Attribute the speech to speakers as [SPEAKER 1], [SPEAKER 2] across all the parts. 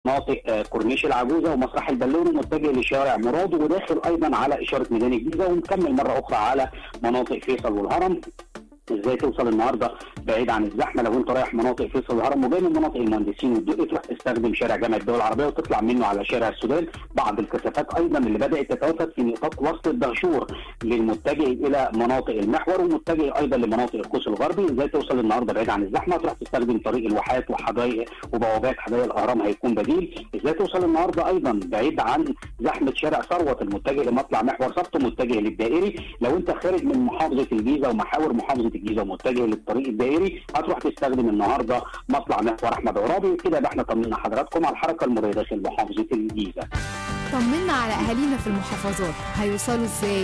[SPEAKER 1] مناطق آه، كورنيش العجوزه ومسرح البالون متجه لشارع مراد وداخل ايضا على اشاره ميدان الجيزه ونكمل مره اخرى على مناطق فيصل والهرم ازاي توصل النهارده بعيد عن الزحمه لو انت رايح مناطق فيصل الهرم وجاي من مناطق المهندسين والدقي تروح تستخدم شارع جامعه الدول العربيه وتطلع منه على شارع السودان بعض الكثافات ايضا اللي بدات تتوافد في نطاق وسط الدهشور للمتجه الى مناطق المحور ومتجه ايضا لمناطق القوس الغربي ازاي توصل النهارده بعيد عن الزحمه تروح تستخدم طريق الواحات وحدائق وبوابات حدائق الاهرام هيكون بديل ازاي توصل النهارده ايضا بعيد عن زحمه شارع ثروت المتجه لمطلع محور صفت متجه للدائري لو انت خارج من محافظه الجيزه ومحاور محافظه الجيزه ومتجه للطريق الدائري هتروح تستخدم النهارده مطلع محور احمد عرابي كده يبقى احنا طمنا حضراتكم على الحركه المروريه داخل محافظه الجيزه
[SPEAKER 2] طمنا على اهالينا في المحافظات هيوصلوا ازاي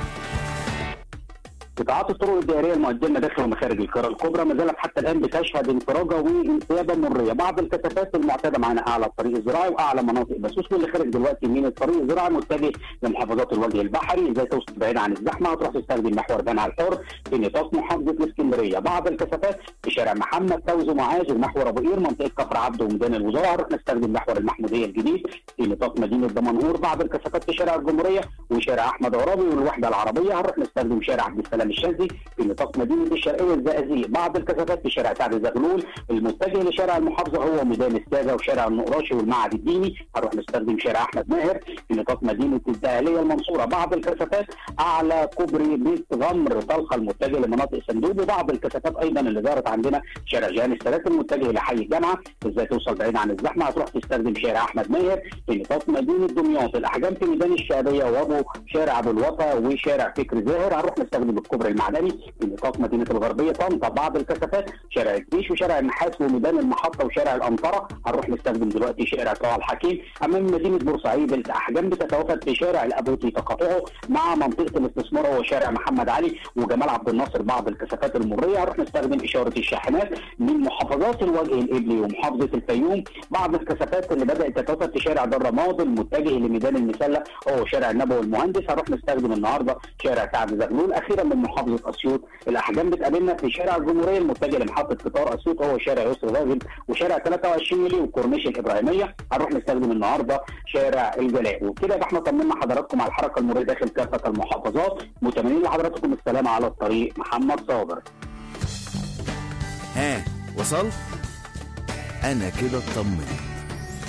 [SPEAKER 1] قطاعات الطرق الدائريه المؤديه داخل ومخارج القاهره الكبرى ما زالت حتى الان بتشهد انفراجه وانسيابه مريه، بعض الكثافات المعتاده معانا اعلى الطريق الزراعي واعلى مناطق بسوس واللي خارج دلوقتي من الطريق الزراعي متجه لمحافظات الوجه البحري، ازاي توصل بعيد عن الزحمه هتروح تستخدم محور بنها الحر في نطاق محافظه الاسكندريه، بعض الكثافات في شارع محمد فوزي ومعاذ ومحور ابو قير منطقه كفر عبده وميدان الوزاره هنروح نستخدم محور المحموديه الجديد في نطاق مدينه دمنهور، بعض الكثافات في شارع الجمهوريه وشارع احمد عرابي والوحده العربيه هنروح نستخدم شارع عبد السلام الشاذلي في نطاق مدينه الشرقيه الزقازيق بعض الكثافات في شارع سعد زغلول المتجه لشارع المحافظه هو ميدان الساده وشارع النقراشي والمعهد الديني هنروح نستخدم شارع احمد ماهر في نطاق مدينه الدهليه المنصوره بعض الكثافات اعلى كوبري بيت غمر طلقه المتجه لمناطق صندوق وبعض الكثافات ايضا اللي ظهرت عندنا شارع جهان السادات المتجه لحي الجامعه ازاي توصل بعيد عن الزحمه هتروح تستخدم شارع احمد ماهر في نطاق مدينه دمياط الاحجام في ميدان الشهاديه وابو شارع ابو الوفا وشارع فكر زاهر هنروح نستخدم الكوبري المعدني في نطاق مدينه الغربيه طنطا بعض الكثافات شارع الجيش وشارع النحاس وميدان المحطه وشارع الانطره هنروح نستخدم دلوقتي شارع طه الحكيم امام مدينه بورسعيد الاحجام بتتوافد في شارع الابوطي تقاطعه مع منطقه الاستثمار هو شارع محمد علي وجمال عبد الناصر بعض الكثافات المريه هنروح نستخدم اشاره الشاحنات من محافظات الوجه الابلي ومحافظه الفيوم بعض الكثافات اللي بدات تتوافد في شارع در ماضي المتجه لميدان المسله هو شارع النبوي المهندس هنروح نستخدم النهارده شارع سعد زغلول اخيرا من محافظه اسيوط الاحجام بتقابلنا في شارع الجمهوريه المتجه لمحطه قطار اسيوط هو شارع يسر راغب وشارع 23 يوليو والكورنيش الابراهيميه هنروح نستخدم النهارده شارع الجلاء وبكده يبقى احنا طمنا حضراتكم على الحركه المروريه داخل كافه المحافظات متمنين لحضراتكم السلامه على الطريق محمد صابر
[SPEAKER 3] ها وصلت انا كده اطمنت